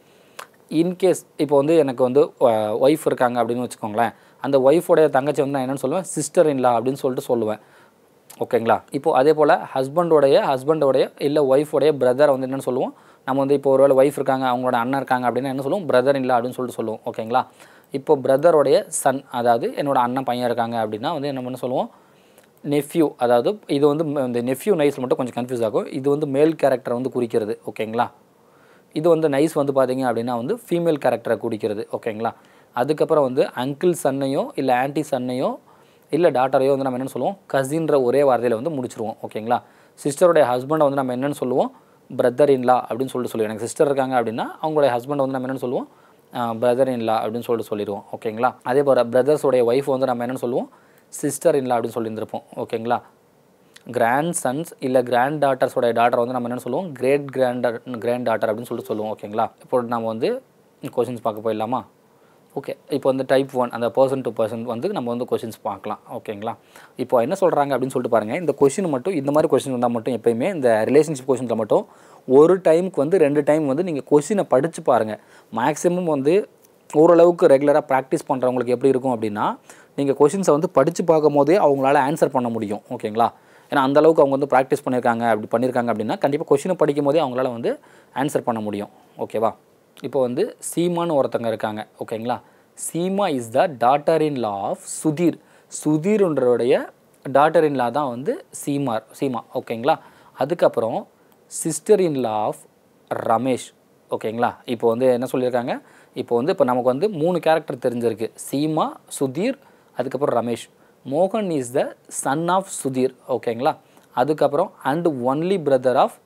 இன்கேஸ் இப்போ வந்து எனக்கு வந்து ஒய்ஃப் இருக்காங்க அப்படின்னு வச்சுக்கோங்களேன் அந்த ஒய்ஃபோடைய தங்கச்சி வந்து நான் என்னென்னு சொல்லுவேன் சிஸ்டர் இன்லா அப்படின்னு சொல்லிட்டு சொல்லுவேன் ஓகேங்களா இப்போது அதே போல் ஹஸ்பண்டோடைய ஹஸ்பண்டோடைய இல்லை ஒய்ஃபோடைய பிரதர் வந்து என்னென்னு சொல்லுவோம் நம்ம வந்து இப்போ ஒருவேளை ஒய்ஃப் இருக்காங்க அவங்களோட அண்ணன் இருக்காங்க அப்படின்னா என்ன சொல்லுவோம் பிரதர் இல்லை அப்படின்னு சொல்லிட்டு சொல்லுவோம் ஓகேங்களா இப்போ பிரதரோடைய சன் அதாவது என்னோட அண்ணன் பையன் இருக்காங்க அப்படின்னா வந்து என்ன பண்ண சொல்லுவோம் நெஃப்யூ அதாவது இது வந்து ம- இந்த நெஃப்யூ நைஸ் மட்டும் கொஞ்சம் கன்ஃபியூஸ் ஆகும் இது வந்து மேல் கேரக்டரை வந்து குறிக்கிறது ஓகேங்களா இது வந்து நைஸ் வந்து பார்த்தீங்க அப்படின்னா வந்து ஃபீமேல் கேரக்டரை குறிக்கிறது ஓகேங்களா அதுக்கப்புறம் வந்து அங்கிள் சன்னையோ இல்லை ஆன்ட்டி சன்னையோ இல்லை டாட்டரையோ வந்து நம்ம என்னென்னு சொல்லுவோம் கசின்ற ஒரே வார்த்தையில் வந்து முடிச்சிருவோம் ஓகேங்களா சிஸ்டருடைய ஹஸ்பண்டை வந்து நம்ம என்னென்னு சொல்லுவோம் பிரதர் இன்லா அப்படின்னு சொல்லிட்டு சொல்லுவோம் எனக்கு சிஸ்டர் இருக்காங்க அப்படின்னா அவங்களுடைய ஹஸ்பண்டை வந்து நம்ம என்னென்னு சொல்லுவோம் பிரதர் இன்லா அப்படின்னு சொல்லிட்டு சொல்லிடுவோம் ஓகேங்களா அதே போல் பிரதர்ஸோடைய ஒய்ஃப் வந்து நம்ம என்னென்னு சொல்லுவோம் சிஸ்டர் இன்லா அப்படின்னு சொல்லியிருந்திருப்போம் ஓகேங்களா கிராண்ட் சன்ஸ் இல்லை கிராண்ட் டாட்டர்ஸோடைய டாட்டர் வந்து நம்ம என்னென்னு சொல்லுவோம் கிரேட் கிராண்ட் கிராண்ட் டாட்டர் அப்படின்னு சொல்லிட்டு சொல்லுவோம் ஓகேங்களா இப்போ நம்ம வந்து கொஷின்ஸ் பார்க்க போயிடலாமா ஓகே இப்போ வந்து டைப் ஒன் அந்த பர்சன் டு பர்சன் வந்து நம்ம வந்து கொஷின்ஸ் பார்க்கலாம் ஓகேங்களா இப்போ என்ன சொல்கிறாங்க அப்படின்னு சொல்லிட்டு பாருங்கள் இந்த கொஷின் மட்டும் இந்த மாதிரி கொஷின் வந்தால் மட்டும் எப்பயுமே இந்த ரிலேஷன்ஷிப் கொஷினில் மட்டும் ஒரு டைமுக்கு வந்து ரெண்டு டைம் வந்து நீங்கள் கொஷினை படித்து பாருங்கள் மேக்ஸிமம் வந்து ஓரளவுக்கு ரெகுலராக ப்ராக்டிஸ் பண்ணுறவங்களுக்கு எப்படி இருக்கும் அப்படின்னா நீங்கள் கொஷின்ஸை வந்து படித்து பார்க்கும் போதே அவங்களால ஆன்சர் பண்ண முடியும் ஓகேங்களா ஏன்னா அந்த அளவுக்கு அவங்க வந்து ப்ராக்டிஸ் பண்ணியிருக்காங்க அப்படி பண்ணியிருக்காங்க அப்படின்னா கண்டிப்பாக கொஷினை படிக்கும் போதே அவங்களால வந்து ஆன்சர் பண்ண முடியும் ஓகேவா இப்போ வந்து சீமான்னு ஒருத்தங்க இருக்காங்க ஓகேங்களா Seema is the daughter in law of Sudhir சுதீர்ன்றோடைய டாட்டர் இன் லா தான் வந்து சீமார் சீமா ஓகேங்களா அதுக்கப்புறம் sister in law of Ramesh ஓகேங்களா இப்போ வந்து என்ன சொல்லியிருக்காங்க இப்போ வந்து இப்போ நமக்கு வந்து மூணு கேரக்டர் தெரிஞ்சிருக்கு சீமா சுதீர் அதுக்கப்புறம் ரமேஷ் மோகன் is the son of Sudhir ஓகேங்களா அதுக்கப்புறம் and only brother of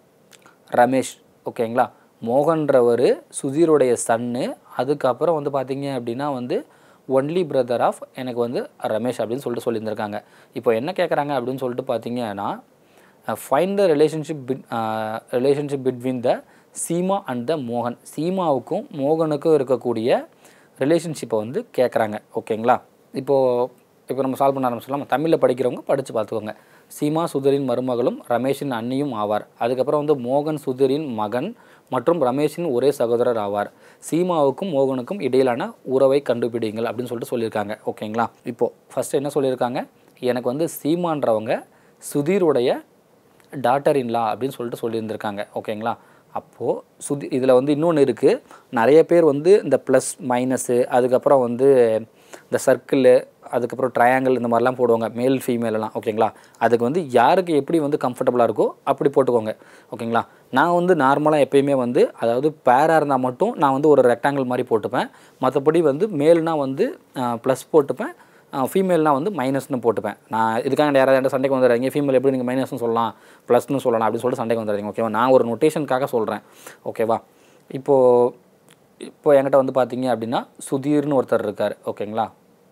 Ramesh ஓகேங்களா மோகன்றவர் சுதீருடைய சன்னு அதுக்கப்புறம் வந்து பார்த்தீங்க அப்படின்னா வந்து ஒன்லி பிரதர் ஆஃப் எனக்கு வந்து ரமேஷ் அப்படின்னு சொல்லிட்டு சொல்லியிருந்திருக்காங்க இப்போ என்ன கேட்குறாங்க அப்படின்னு சொல்லிட்டு பார்த்தீங்கன்னா find the relationship bit relationship between the Seema and the மோகன் சீமாவுக்கும் மோகனுக்கும் இருக்கக்கூடிய ரிலேஷன்ஷிப்பை வந்து கேட்குறாங்க ஓகேங்களா இப்போது இப்போ நம்ம சால்வ் பண்ண ஆரம்பிச்சிடலாம் தமிழில் படிக்கிறவங்க படித்து பார்த்துக்கோங்க சீமா சுதரின் மருமகளும் ரமேஷின் அண்ணியும் ஆவார் அதுக்கப்புறம் வந்து மோகன் சுதரின் மகன் மற்றும் ரமேஷின் ஒரே சகோதரர் ஆவார் சீமாவுக்கும் மோகனுக்கும் இடையிலான உறவை கண்டுபிடிங்கள் அப்படின்னு சொல்லிட்டு சொல்லியிருக்காங்க ஓகேங்களா இப்போது ஃபஸ்ட்டு என்ன சொல்லியிருக்காங்க எனக்கு வந்து சீமான்றவங்க சுதீருடைய டாட்டர் இன்லா அப்படின்னு சொல்லிட்டு சொல்லியிருந்திருக்காங்க ஓகேங்களா அப்போது சுதி இதில் வந்து இன்னொன்று இருக்குது நிறைய பேர் வந்து இந்த ப்ளஸ் மைனஸு அதுக்கப்புறம் வந்து இந்த சர்க்கிள் அதுக்கப்புறம் ட்ரையாங்கிள் இந்த மாதிரிலாம் போடுவாங்க மேல் ஃபீமேலெலாம் ஓகேங்களா அதுக்கு வந்து யாருக்கு எப்படி வந்து கம்ஃபர்டபுளாக இருக்கோ அப்படி போட்டுக்கோங்க ஓகேங்களா நான் வந்து நார்மலாக எப்பயுமே வந்து அதாவது பேராக இருந்தால் மட்டும் நான் வந்து ஒரு ரெக்டாங்கிள் மாதிரி போட்டுப்பேன் மற்றபடி வந்து மேல்னால் வந்து ப்ளஸ் போட்டுப்பேன் ஃபீமேல்னால் வந்து மைனஸ்னு போட்டுப்பேன் நான் இதுக்காக யாராவது என்கிட்ட சண்டைக்கு வந்துடுறீங்க ஃபீமேல் எப்படி நீங்கள் மைனஸ்னு சொல்லலாம் ப்ளஸ்னு சொல்லலாம் அப்படின்னு சொல்லிட்டு சண்டைக்கு வந்துடுறீங்க ஓகேவா நான் ஒரு நொட்டேஷனுக்காக சொல்கிறேன் ஓகேவா இப்போது இப்போ என்கிட்ட வந்து பார்த்தீங்க அப்படின்னா சுதீர்னு ஒருத்தர் இருக்கார் ஓகேங்களா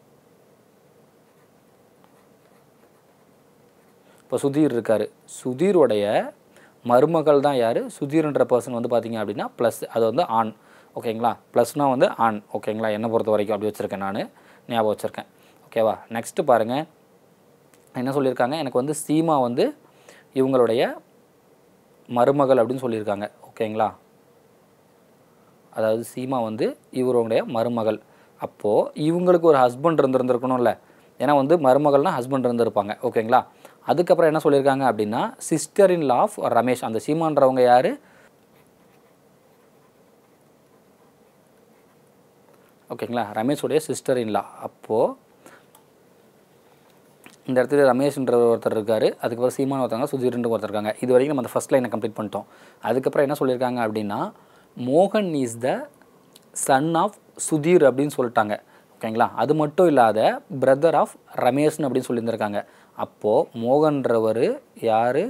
இப்போ சுதீர் இருக்கார் சுதீருடைய மருமகள் தான் யார் சுதீர்ன்ற பர்சன் வந்து பார்த்தீங்க அப்படின்னா ப்ளஸ் அது வந்து ஆண் ஓகேங்களா ப்ளஸ்னால் வந்து ஆண் ஓகேங்களா என்னை பொறுத்த வரைக்கும் அப்படி வச்சுருக்கேன் நான் ஞாபகம் வச்சுருக்கேன் ஓகேவா நெக்ஸ்ட்டு பாருங்கள் என்ன சொல்லியிருக்காங்க எனக்கு வந்து சீமா வந்து இவங்களுடைய மருமகள் அப்படின்னு சொல்லியிருக்காங்க ஓகேங்களா அதாவது சீமா வந்து இவருடைய மருமகள் அப்போது இவங்களுக்கு ஒரு ஹஸ்பண்ட் இருந்திருந்திருக்கணும்ல ஏன்னா வந்து மருமகள்னால் ஹஸ்பண்ட் இருந்திருப்பாங்க ஓகேங்களா அதுக்கப்புறம் என்ன சொல்லியிருக்காங்க அப்படின்னா sister in law of Ramesh அந்த சீமான்றவங்க யார் ஓகேங்களா ரமேஷுடைய சிஸ்டர் இன் லா அப்போது இந்த இடத்துல ரமேஷ்ன்ற ஒருத்தர் இருக்கார் அதுக்கப்புறம் சீமான் ஒருத்தவங்க சுதீர்ன்ற ஒருத்தர் இருக்காங்க இது வரைக்கும் நம்ம அந்த ஃபஸ்ட் லைனை கம்ப்ளீட் பண்ணிட்டோம் அதுக்கப்புறம் என்ன சொல்லியிருக்காங்க அப்படின்னா மோகன் is the son of Sudhir அப்படின்னு சொல்லிட்டாங்க ஓகேங்களா அது மட்டும் இல்லாத பிரதர் ஆஃப் ரமேஷ்னு அப்படின்னு சொல்லியிருந்திருக்காங்க அப்போது மோகன்றவர் யார்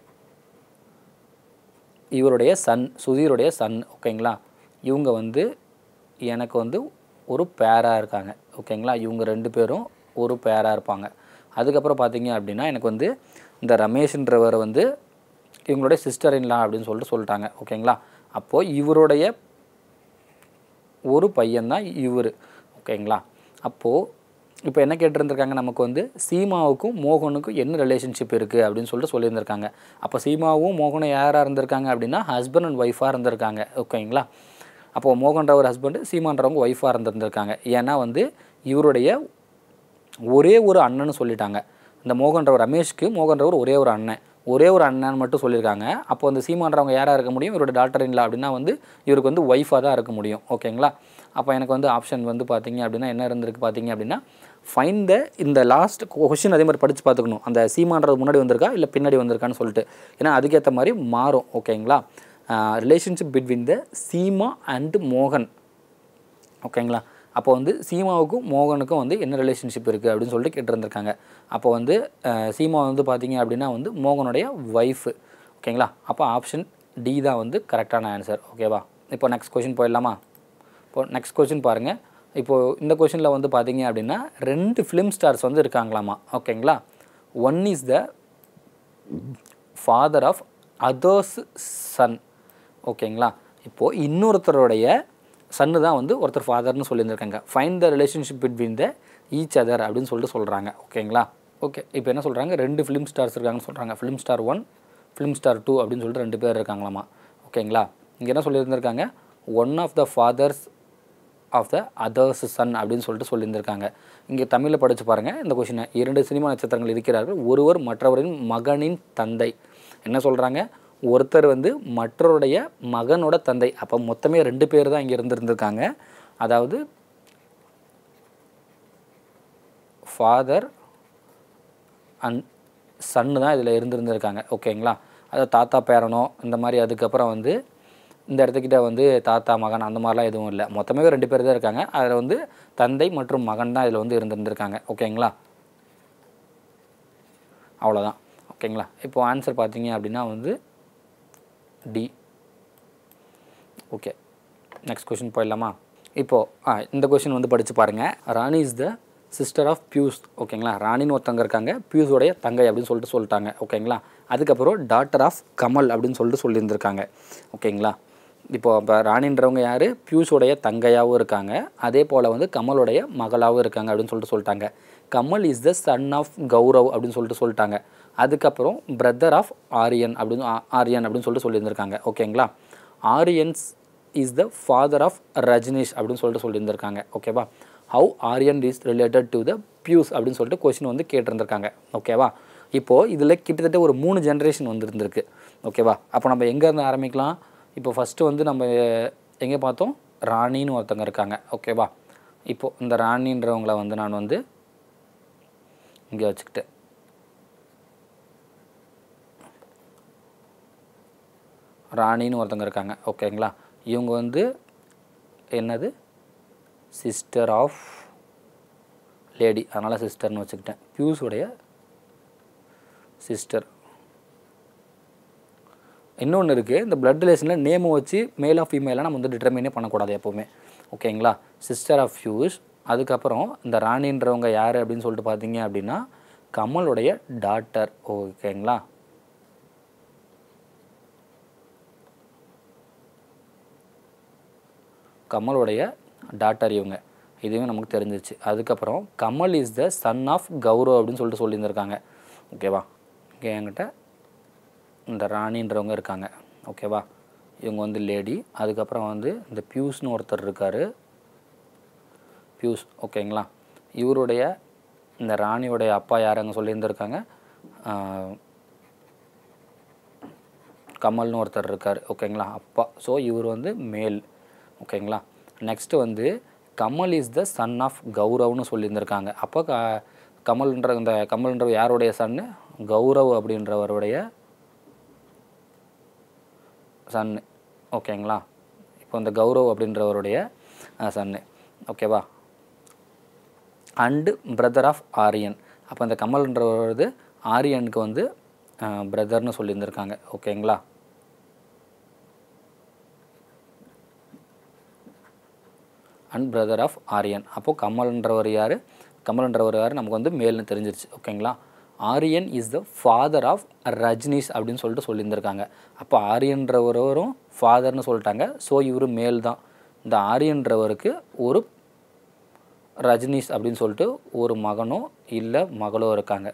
இவருடைய சன் சுதீருடைய சன் ஓகேங்களா இவங்க வந்து எனக்கு வந்து ஒரு பேராக இருக்காங்க ஓகேங்களா இவங்க ரெண்டு பேரும் ஒரு பேராக இருப்பாங்க அதுக்கப்புறம் பார்த்தீங்க அப்படின்னா எனக்கு வந்து இந்த ரமேஷ்ன்றவர் வந்து இவங்களுடைய சிஸ்டர் இன்லாம் அப்படின்னு சொல்லிட்டு சொல்லிட்டாங்க ஓகேங்களா அப்போது இவருடைய ஒரு பையன்தான் இவர் ஓகேங்களா அப்போது இப்போ என்ன கேட்டிருந்திருக்காங்க நமக்கு வந்து சீமாவுக்கும் மோகனுக்கும் என்ன ரிலேஷன்ஷிப் இருக்குது அப்படின்னு சொல்லிட்டு சொல்லியிருந்திருக்காங்க அப்போ சீமாவும் மோகனும் யாராக இருந்திருக்காங்க அப்படின்னா ஹஸ்பண்ட் அண்ட் ஒய்ஃபாக இருந்திருக்காங்க ஓகேங்களா அப்போது மோகன்ற ஒரு ஹஸ்பண்டு சீமான்றவங்க ஒய்ஃபாக இருந்திருந்திருக்காங்க ஏன்னா வந்து இவருடைய ஒரே ஒரு அண்ணன்னு சொல்லிட்டாங்க இந்த மோகன்றவர் ரமேஷ்க்கு மோகன்றவர் ஒரே ஒரு அண்ணன் ஒரே ஒரு அண்ணன் மட்டும் சொல்லியிருக்காங்க அப்போ வந்து சீமான்றவங்க யாராக இருக்க முடியும் இவரோட டாக்டர் இல்லை அப்படின்னா வந்து இவருக்கு வந்து ஒய்ஃபாக தான் இருக்க முடியும் ஓகேங்களா அப்போ எனக்கு வந்து ஆப்ஷன் வந்து பார்த்தீங்க அப்படின்னா என்ன இருந்திருக்கு பார்த்தீங்க அப்படின்னா ஃபைன் த இந்த லாஸ்ட் கொஷின் அதே மாதிரி படித்து பார்த்துக்கணும் அந்த சீமான்றது முன்னாடி வந்திருக்கா இல்லை பின்னாடி வந்திருக்கான்னு சொல்லிட்டு ஏன்னா அதுக்கேற்ற மாதிரி மாறும் ஓகேங்களா relationship between the Seema and மோகன் ஓகேங்களா அப்போ வந்து சீமாவுக்கும் மோகனுக்கும் வந்து என்ன ரிலேஷன்ஷிப் இருக்குது அப்படின்னு சொல்லிட்டு கேட்டிருந்திருக்காங்க அப்போ வந்து அஹ், சீமா வந்து பார்த்தீங்க அப்படின்னா வந்து மோகனுடைய ஒய்ஃபு ஓகேங்களா அப்போ ஆப்ஷன் டி தான் வந்து கரெக்டான ஆன்சர் ஓகேவா இப்போ நெக்ஸ்ட் கொஷின் போயிடலாமா இப்போ நெக்ஸ்ட் கொஷின் பாருங்கள் இப்போது இந்த கொஷினில் வந்து பார்த்தீங்க அப்படின்னா ரெண்டு ஃபிலிம் ஸ்டார்ஸ் வந்து இருக்காங்களாமா ஓகேங்களா one is the father of other's son ஓகேங்களா இப்போது இன்னொருத்தருடைய சன்னு தான் வந்து ஒருத்தர் ஃபாதர்னு சொல்லியிருந்திருக்காங்க find the relationship between the each other அப்படின்னு சொல்லிட்டு சொல்கிறாங்க ஓகேங்களா ஓகே இப்போ என்ன சொல்கிறாங்க ரெண்டு ஃபிலிம் ஸ்டார்ஸ் இருக்காங்கன்னு சொல்கிறாங்க film star one film star two அப்படின்னு சொல்லிட்டு ரெண்டு பேர் இருக்காங்களாமா ஓகேங்களா இங்கே என்ன சொல்லியிருந்திருக்காங்க one of the fathers of the other's son அப்படின்னு சொல்லிட்டு சொல்லியிருந்திருக்காங்க இங்கே தமிழில் படித்து பாருங்கள் இந்த கொஷினை இரண்டு சினிமா நட்சத்திரங்கள் இருக்கிறார்கள் ஒருவர் மற்றவரின் மகனின் தந்தை என்ன சொல்கிறாங்க ஒருத்தர் வந்து மற்றவருடைய மகனோட தந்தை அப்போ மொத்தமே ரெண்டு பேர் தான் இங்கே இருந்திருந்திருக்காங்க அதாவது ஃபாதர் அண்ட் சன்னு தான் இதில் இருந்திருந்திருக்காங்க ஓகேங்களா அதாவது தாத்தா பேரனோ இந்த மாதிரி அதுக்கப்புறம் வந்து இந்த இடத்துக்கிட்ட வந்து தாத்தா மகன் அந்த மாதிரிலாம் எதுவும் இல்லை மொத்தமே ரெண்டு பேர் தான் இருக்காங்க அதில் வந்து தந்தை மற்றும் மகன் தான் இதில் வந்து இருந்திருந்திருக்காங்க ஓகேங்களா அவ்வளோதான் ஓகேங்களா இப்போ ஆன்சர் பார்த்தீங்க அப்படின்னா வந்து டி ஓகே நெக்ஸ்ட் கொஷின் போயிடலாமா இப்போது ஆ இந்த கொஷின் வந்து படித்து பாருங்கள் Rani is the sister of Piyush ஓகேங்களா ராணின்னு ஒருத்தவங்க இருக்காங்க பியூஸோடைய தங்கை அப்படின்னு சொல்லிட்டு சொல்லிட்டாங்க ஓகேங்களா அதுக்கப்புறம் டாட்டர் ஆஃப் கமல் அப்படின்னு சொல்லிட்டு சொல்லியிருந்திருக்காங்க ஓகேங்களா இப்போ இப்போ ராணின்றவங்க யார் பியூஸோடைய தங்கையாகவும் இருக்காங்க அதே போல் வந்து கமலுடைய மகளாகவும் இருக்காங்க அப்படின்னு சொல்லிட்டு சொல்லிட்டாங்க Kamal is the son of Gaurav அப்படின்னு சொல்லிட்டு சொல்லிட்டாங்க அதுக்கப்புறம் பிரதர் ஆஃப் ஆரியன் அப்படின்னு ஆ- ஆரியன் அப்படின்னு சொல்லிட்டு சொல்லியிருந்திருக்காங்க ஓகேங்களா Aryan's is the father of Rajnish அப்படின்னு சொல்லிட்டு சொல்லியிருந்திருக்காங்க ஓகேவா how Aryan is related to the Piyush அப்படின்னு சொல்லிட்டு கொஷின் வந்து கேட்டிருந்திருக்காங்க ஓகேவா இப்போது இதில் கிட்டத்தட்ட ஒரு மூணு ஜென்ரேஷன் வந்துருந்துருக்கு ஓகேவா அப்போ நம்ம எங்கேருந்து ஆரம்பிக்கலாம் இப்போ ஃபஸ்ட்டு வந்து நம்ம எங்கே பார்த்தோம் ராணின்னு ஒருத்தங்க இருக்காங்க ஓகேவா இப்போது இந்த ராணின்றவங்கள வந்து நான் வந்து இங்கே வச்சுக்கிட்டேன் ராணின்னு ஒருத்தங்க இருக்காங்க ஓகேங்களா இவங்க வந்து என்னது சிஸ்டர் ஆஃப் லேடி அதனால் சிஸ்டர்னு வச்சுக்கிட்டேன் பியூஸுடைய சிஸ்டர் இன்னொன்று இருக்குது இந்த பிளட் ரிலேஷனில் நேமை வச்சு மேல் ஆஃப் ஃபீமேலாக நம்ம வந்து டிட்டர்மினே பண்ணக்கூடாது எப்போவுமே ஓகேங்களா சிஸ்டர் ஆஃப் ஃபியூஸ் அதுக்கப்புறம் இந்த ராணின்றவங்க யார் அப்படின்னு சொல்லிட்டு பார்த்தீங்க அப்படின்னா கமலுடைய டாட்டர் ஓகேங்களா கமலுடைய டாட்டர் இவங்க இதுவும் நமக்கு தெரிஞ்சிச்சு அதுக்கப்புறம் Kamal is the son of Gaurav அப்படின்னு சொல்லிட்டு சொல்லியிருந்திருக்காங்க ஓகேவா இங்கே என்கிட்ட இந்த ராணின்றவங்க இருக்காங்க ஓகேவா இவங்க வந்து லேடி அதுக்கப்புறம் வந்து இந்த பியூஸ்னு ஒருத்தர் இருக்கார் பியூஸ் ஓகேங்களா இவருடைய இந்த ராணியோடைய அப்பா யாருங்க சொல்லியிருந்திருக்காங்க ஆஹ், கமல்னு ஒருத்தர் இருக்கார் ஓகேங்களா அப்பா ஸோ இவர் வந்து மேல் ஓகேங்களா நெக்ஸ்ட்டு வந்து Kamal is the son of கௌரவ்னு சொல்லியிருந்திருக்காங்க அப்போ க கமல்ன்ற இந்த கமல்ன்ற யாருடைய சன்னு கௌரவ் அப்படின்றவருடைய சன்னு ஓகேங்களா இப்போ இந்த கௌரவ் அப்படின்றவருடைய சன்னு ஓகேவா அண்டு பிரதர் ஆஃப் ஆரியன் அப்போ இந்த கமல்ன்றவரது ஆரியனுக்கு வந்து பிரதர்னு சொல்லியிருந்திருக்காங்க ஓகேங்களா அண்ட் பிரதர் ஆஃப் ஆரியன் அப்போது கமல்ன்றவர் யார் கமல்ன்றவர் யார் நமக்கு வந்து மேல்னு தெரிஞ்சிருச்சு ஓகேங்களா Aryan is the father of Rajnish அப்படின்னு சொல்லிட்டு சொல்லியிருந்திருக்காங்க அப்போ ஆரியன்றவரும் ஃபாதர்னு சொல்லிட்டாங்க ஸோ இவர் மேல் தான் இந்த ஆரியன்றவருக்கு ஒரு ரஜினிஷ் அப்படின்னு சொல்லிட்டு ஒரு மகனோ இல்லை மகளோ இருக்காங்க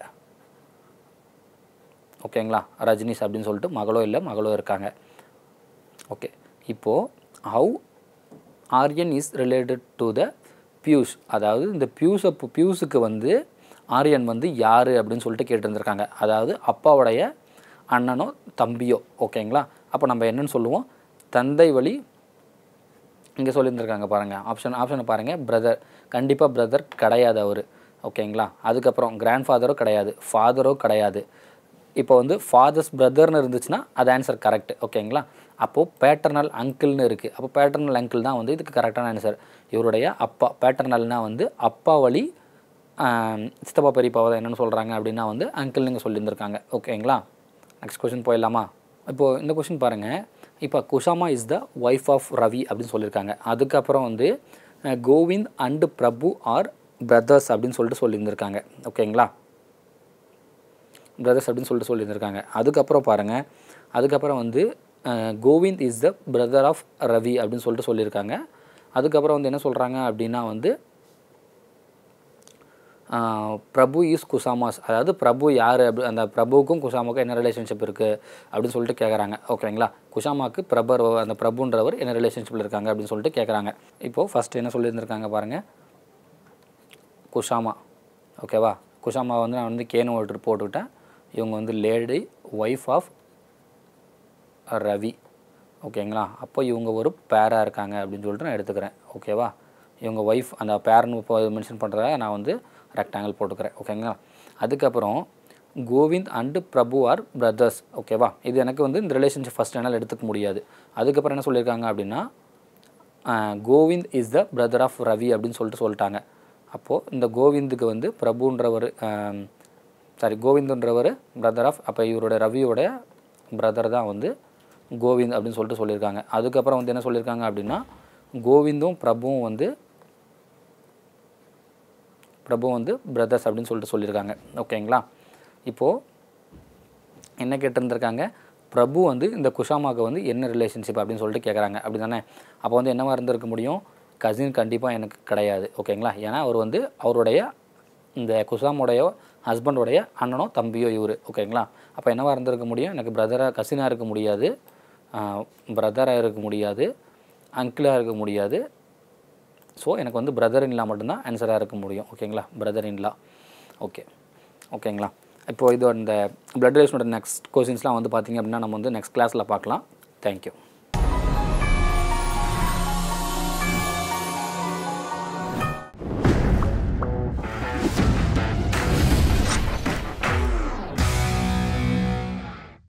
ஓகேங்களா ரஜினிஷ் அப்படின்னு சொல்லிட்டு மகளோ இல்லை மகளோ இருக்காங்க ஓகே இப்போது how Aryan is related to the Piyush அதாவது இந்த பியூஸை பியூஸுக்கு வந்து ஆரியன் வந்து யார் அப்படின்னு சொல்லிட்டு கேட்டிருந்திருக்காங்க அதாவது அப்பாவுடைய அண்ணனோ தம்பியோ ஓகேங்களா அப்போ நம்ம என்னன்னு சொல்லுவோம் தந்தை வழி இங்கே சொல்லியிருந்திருக்காங்க பாருங்கள் ஆப்ஷன் ஆப்ஷனை பாருங்கள் பிரதர் கண்டிப்பாக பிரதர் கிடையாது அவர் ஓகேங்களா அதுக்கப்புறம் கிராண்ட் ஃபாதரோ கிடையாது ஃபாதரோ கிடையாது இப்போ வந்து ஃபாதர்ஸ் பிரதர்னு இருந்துச்சுன்னா அது ஆன்சர் கரெக்ட் ஓகேங்களா அப்போது பேட்டர்னல் அங்கிள்னு இருக்குது அப்போ பேட்டர்னல் அங்கிள் தான் வந்து இதுக்கு கரெக்டான ஆன்சர் இவருடைய அப்பா பேட்டர்னல்னால் வந்து அப்பா வழி ஆம், சித்தப்பா பெரியப்பாவை தான் என்னென்னு சொல்கிறாங்க அப்படின்னா வந்து அங்கிள்னுங்க சொல்லியிருந்திருக்காங்க ஓகேங்களா நெக்ஸ்ட் கொஷின் போயிடலாமா இப்போது இந்த கொஷின் பாருங்கள் இப்போ Kushama is the wife of Ravi அப்படின்னு சொல்லியிருக்காங்க அதுக்கப்புறம் வந்து uh, Govind and Prabhu are brothers அப்படின்னு சொல்லிட்டு சொல்லியிருந்திருக்காங்க ஓகேங்களா பிரதர்ஸ் அப்படின்னு சொல்லிட்டு சொல்லியிருந்திருக்காங்க அதுக்கப்புறம் பாருங்கள் அதுக்கப்புறம் வந்து uh, Govind is the brother of Ravi அப்படின்னு சொல்லிட்டு சொல்லியிருக்காங்க அதுக்கப்புறம் வந்து என்ன சொல்கிறாங்க அப்படின்னா வந்து ஆஹ், பிரபு இஸ் குசாமாஸ் அதாவது பிரபு யார் அப்படி அந்த பிரபுவுக்கும் குசாமாவுக்கும் என்ன ரிலேஷன்ஷிப் இருக்குது அப்படின்னு சொல்லிட்டு கேட்குறாங்க ஓகேங்களா குஷாமாவுக்கு பிரபர் அந்த பிரபுன்றவர் என்ன ரிலேஷன்ஷிப்பில் இருக்காங்க அப்படின்னு சொல்லிட்டு கேட்குறாங்க இப்போது ஃபஸ்ட்டு என்ன சொல்லியிருந்திருக்காங்க பாருங்கள் குஷாமா ஓகேவா குஷாமா வந்து நான் வந்து கேனு ஓட்டு போட்டுவிட்டேன் இவங்க வந்து லேடி ஒய்ஃப் ஆஃப் ரவி ஓகேங்களா அப்போ இவங்க ஒரு பேராக இருக்காங்க அப்படின்னு சொல்லிட்டு நான் எடுத்துக்கிறேன் ஓகேவா இவங்க ஒய்ஃப் அந்த பேரன் இப்போ மென்ஷன் பண்ணுறதாக நான் வந்து ரெக்டாங்கிள் போட்டுக்கிறேன் ஓகேங்களா அதுக்கப்புறம் Govind and Prabhu are brothers ஓகேவா இது எனக்கு வந்து இந்த ரிலேஷன்ஷிப் ஃபஸ்ட் என்னால் எடுத்துக்க முடியாது அதுக்கப்புறம் என்ன சொல்லியிருக்காங்க அப்படின்னா ah, Govind is the brother of Ravi அப்படின்னு சொல்லிட்டு சொல்லிட்டாங்க அப்போது இந்த கோவிந்துக்கு வந்து பிரபுன்றவர் சாரி கோவிந்துன்றவர் பிரதர் ஆஃப் அப்போ இவரோட ரவியோட பிரதர் தான் வந்து கோவிந்த் அப்படின்னு சொல்லிட்டு சொல்லியிருக்காங்க அதுக்கப்புறம் வந்து என்ன சொல்லியிருக்காங்க அப்படின்னா கோவிந்தும் பிரபுவும் வந்து பிரபு வந்து பிரதர்ஸ் அப்படின்னு சொல்லிட்டு சொல்லியிருக்காங்க ஓகேங்களா இப்போது என்ன கேட்டிருந்திருக்காங்க பிரபு வந்து இந்த குஷாமாவுக்கு வந்து என்ன ரிலேஷன்ஷிப் அப்படின்னு சொல்லிட்டு கேட்குறாங்க அப்படி தானே அப்போ வந்து என்னவா இருந்திருக்க முடியும் கசின் கண்டிப்பாக எனக்கு கிடையாது ஓகேங்களா ஏன்னா அவர் வந்து அவருடைய இந்த குஷாமுடைய ஹஸ்பண்டோடைய அண்ணனோ தம்பியோ இவர் ஓகேங்களா அப்போ என்னவா இருந்திருக்க முடியும் எனக்கு பிரதராக கசினாக இருக்க முடியாது பிரதராக இருக்க முடியாது அங்கிளாக இருக்க முடியாது ஸோ எனக்கு வந்து பிரதர் இன்லா மட்டும்தான் ஆன்சராக இருக்க முடியும் ஓகேங்களா பிரதர் இன்லா ஓகே ஓகேங்களா இப்போ இது இந்த பிளட் ரிலேஷனோட நெக்ஸ்ட் கொஷின்ஸ்லாம் வந்து பார்த்தீங்க அப்படின்னா நம்ம வந்து நெக்ஸ்ட் கிளாஸில் பார்க்கலாம் தேங்க்யூ